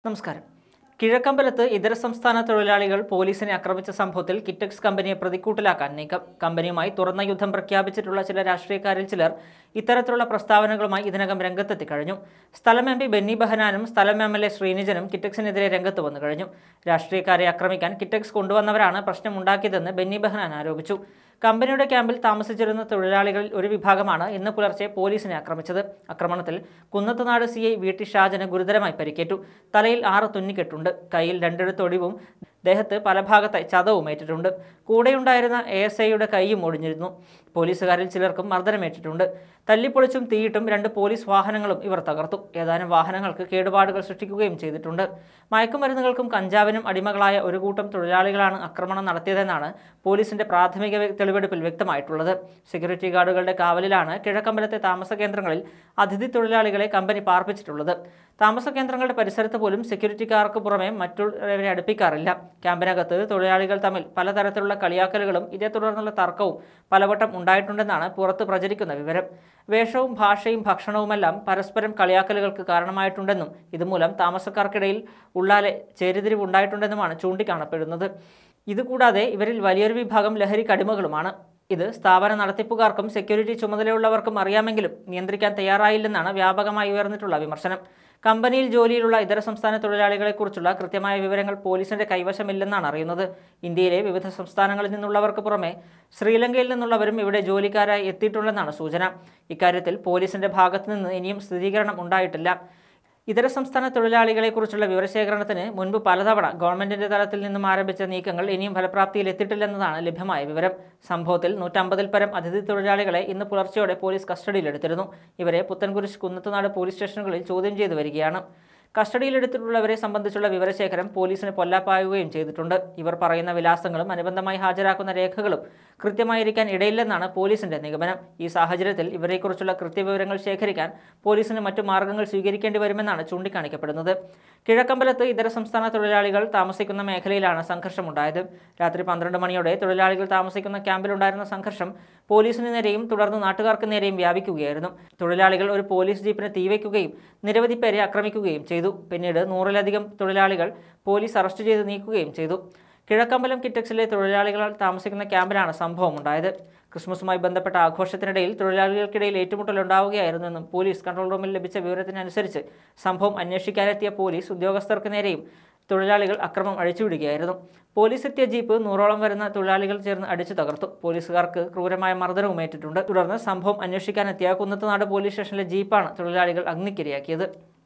നമസ്കാരം കിഴക്കമ്പലത്ത് ഇതര സംസ്ഥാന തൊഴിലാളികൾ പോലീസിനെ ആക്രമിച്ച സംഭവത്തിൽ കിറ്റക്സ് കമ്പനിയെ പ്രതിക്കൂട്ടിലാക്കാൻ നീക്കം കമ്പനിയുമായി തുറന്ന യുദ്ധം പ്രഖ്യാപിച്ചിട്ടുള്ള ചില രാഷ്ട്രീയക്കാരിൽ ചിലർ ഇത്തരത്തിലുള്ള പ്രസ്താവനകളുമായി ഇതിനകം രംഗത്തെത്തി കഴിഞ്ഞു സ്ഥലം എം പി ബെന്നി ബെഹനാനും സ്ഥലം എം എൽ എ ശ്രീനിജനും കിറ്റക്സിനെതിരെ രംഗത്ത് വന്നു കഴിഞ്ഞു രാഷ്ട്രീയക്കാരെ ആക്രമിക്കാൻ കിറ്റക്സ് കൊണ്ടുവന്നവരാണ് പ്രശ്നമുണ്ടാക്കിയതെന്ന് ബെന്നി ബെഹനാൻ ആരോപിച്ചു കമ്പനിയുടെ ക്യാമ്പിൽ താമസിച്ചിരുന്ന തൊഴിലാളികളിൽ ഒരു വിഭാഗമാണ് ഇന്ന് പുലർച്ചെ പോലീസിനെ ആക്രമിച്ചത് ആക്രമണത്തിൽ Kunnathunad C I V T ഷാജന് ഗുരുതരമായി പരിക്കേറ്റു തലയിൽ ആറ് തുന്നിക്കെട്ടുണ്ട് കയ്യിൽ രണ്ടിടത്ത് ഒടിവും ദേഹത്ത് പല ഭാഗത്തായി ചതവും ഏറ്റിട്ടുണ്ട് കൂടെയുണ്ടായിരുന്ന എ എസ് ഐയുടെ കൈയും ഒടിഞ്ഞിരുന്നു പോലീസുകാരിൽ ചിലർക്കും മർദ്ദനമേറ്റിട്ടുണ്ട് തല്ലിപ്പൊളിച്ചും തീയിട്ടും രണ്ട് പോലീസ് വാഹനങ്ങളും ഇവർ തകർത്തു ഏതാനും വാഹനങ്ങൾക്ക് കേടുപാടുകൾ സൃഷ്ടിക്കുകയും ചെയ്തിട്ടുണ്ട് മയക്കുമരുന്നുകൾക്കും കഞ്ചാവിനും അടിമകളായ ഒരു കൂട്ടം തൊഴിലാളികളാണ് ആക്രമണം നടത്തിയതെന്നാണ് പോലീസിന്റെ പ്രാഥമിക വ്യ- തെളിവെടുപ്പിൽ വ്യക്തമായിട്ടുള്ളത് സെക്യൂരിറ്റി ഗാർഡുകളുടെ കാവലിലാണ് കിഴക്കമ്പലത്തെ താമസ കേന്ദ്രങ്ങളിൽ അതിഥി തൊഴിലാളികളെ കമ്പനി പാർപ്പിച്ചിട്ടുള്ളത് താമസ കേന്ദ്രങ്ങളുടെ പരിസരത്ത് പോലും സെക്യൂരിറ്റിക്കാർക്ക് പുറമെ മറ്റുള്ളവരെ അടുപ്പിക്കാറില്ല ക്യാമ്പിനകത്ത് തൊഴിലാളികൾ തമ്മിൽ പലതരത്തിലുള്ള കളിയാക്കലുകളും ഇതേ തുടർന്നുള്ള തർക്കവും പലവട്ടം ഉണ്ടായിട്ടുണ്ടെന്നാണ് പുറത്ത് പ്രചരിക്കുന്ന വിവരം വേഷവും ഭാഷയും ഭക്ഷണവുമെല്ലാം പരസ്പരം കളിയാക്കലുകൾക്ക് കാരണമായിട്ടുണ്ടെന്നും ഇതുമൂലം താമസക്കാർക്കിടയിൽ ഉള്ളാലെ ചേരിതിരിവുണ്ടായിട്ടുണ്ടെന്നുമാണ് ചൂണ്ടിക്കാണപ്പെടുന്നത് ഇതുകൂടാതെ ഇവരിൽ വലിയൊരു വിഭാഗം ലഹരി കടിമകളുമാണ് ഇത് സ്ഥാപന നടത്തിപ്പുകാർക്കും സെക്യൂരിറ്റി ചുമതലയുള്ളവർക്കും അറിയാമെങ്കിലും നിയന്ത്രിക്കാൻ തയ്യാറായില്ലെന്നാണ് വ്യാപകമായി ഉയർന്നിട്ടുള്ള വിമർശനം കമ്പനിയിൽ ജോലിയിലുള്ള ഇതര സംസ്ഥാന തൊഴിലാളികളെക്കുറിച്ചുള്ള കൃത്യമായ വിവരങ്ങൾ പോലീസിന്റെ കൈവശമില്ലെന്നാണ് അറിയുന്നത് ഇന്ത്യയിലെ വിവിധ സംസ്ഥാനങ്ങളിൽ നിന്നുള്ളവർക്ക് പുറമെ ശ്രീലങ്കയിൽ നിന്നുള്ളവരും ഇവിടെ ജോലിക്കാരായി എത്തിയിട്ടുണ്ടെന്നാണ് സൂചന ഇക്കാര്യത്തിൽ പോലീസിന്റെ ഭാഗത്തു നിന്ന് ഇനിയും സ്ഥിരീകരണം ഉണ്ടായിട്ടില്ല ഇതര സംസ്ഥാന തൊഴിലാളികളെക്കുറിച്ചുള്ള വിവരശേഖരണത്തിന് മുൻപ് പലതവണ ഗവൺമെന്റിന്റെ തലത്തിൽ നിന്നും ആരംഭിച്ച നീക്കങ്ങൾ ഇനിയും ഫലപ്രാപ്തിയിൽ എത്തിയിട്ടില്ലെന്നതാണ് ലഭ്യമായ വിവരം സംഭവത്തിൽ നൂറ്റമ്പതിൽ പരം അതിഥി തൊഴിലാളികളെ ഇന്ന് പുലർച്ചെയോടെ പോലീസ് കസ്റ്റഡിയിലെടുത്തിരുന്നു ഇവരെ പുത്തൻകുരിശ് കുന്നത്തുനാട് പോലീസ് സ്റ്റേഷനുകളിൽ ചോദ്യം ചെയ്തു വരികയാണ് കസ്റ്റഡിയിലെടുത്തിട്ടുള്ളവരെ സംബന്ധിച്ചുള്ള വിവരശേഖരം പോലീസിന് പൊല്ലാപ്പായുകയും ചെയ്തിട്ടുണ്ട് ഇവർ പറയുന്ന വിലാസങ്ങളും അനുബന്ധമായി ഹാജരാക്കുന്ന രേഖകളും കൃത്യമായിരിക്കാൻ ഇടയില്ലെന്നാണ് പോലീസിന്റെ നിഗമനം ഈ സാഹചര്യത്തിൽ ഇവരെക്കുറിച്ചുള്ള കൃത്യവിവരങ്ങൾ ശേഖരിക്കാൻ പോലീസിന് മറ്റു മാർഗങ്ങൾ സ്വീകരിക്കേണ്ടി വരുമെന്നാണ് ചൂണ്ടിക്കാണിക്കപ്പെടുന്നത് കിഴക്കമ്പലത്ത് ഇതര സംസ്ഥാന തൊഴിലാളികൾ താമസിക്കുന്ന മേഖലയിലാണ് സംഘർഷമുണ്ടായത് രാത്രി പന്ത്രണ്ട് മണിയോടെ തൊഴിലാളികൾ താമസിക്കുന്ന ക്യാമ്പിലുണ്ടായിരുന്ന സംഘർഷം പോലീസിന് നേരെയും തുടർന്ന് നാട്ടുകാർക്ക് നേരെയും വ്യാപിക്കുകയായിരുന്നു തൊഴിലാളികൾ ഒരു പോലീസ് ജീപ്പിന് തീവയ്ക്കുകയും നിരവധി പേരെ ആക്രമിക്കുകയും ചെയ്തു പിന്നീട് നൂറിലധികം തൊഴിലാളികൾ പോലീസ് അറസ്റ്റ് ചെയ്ത് നീക്കുകയും ചെയ്തു കിഴക്കമ്പലം കിറ്റക്സിലെ തൊഴിലാളികൾ താമസിക്കുന്ന ക്യാമ്പിലാണ് സംഭവം ഉണ്ടായത് ക്രിസ്മസുമായി ബന്ധപ്പെട്ട ആഘോഷത്തിനിടയിൽ തൊഴിലാളികൾക്കിടയിൽ ഏറ്റുമുട്ടലുണ്ടാവുകയായിരുന്നെന്നും പോലീസ് കൺട്രോൾ റൂമിൽ ലഭിച്ച വിവരത്തിനനുസരിച്ച് സംഭവം അന്വേഷിക്കാനെത്തിയ പോലീസ് ഉദ്യോഗസ്ഥർക്ക് നേരെയും തൊഴിലാളികൾ അക്രമം അഴിച്ചുവിടുകയായിരുന്നു പോലീസ് എത്തിയ ജീപ്പ് നൂറോളം വരുന്ന തൊഴിലാളികൾ ചേർന്ന് അടിച്ചു തകർത്തു പോലീസുകാർക്ക് ക്രൂരമായ മർദ്ദനവും ഏറ്റിട്ടുണ്ട് തുടർന്ന് സംഭവം അന്വേഷിക്കാനെത്തിയ കുന്നത്തുനാട് പോലീസ് സ്റ്റേഷനിലെ ജീപ്പാണ് തൊഴിലാളികൾ അഗ്നിക്കിരയാക്കിയത്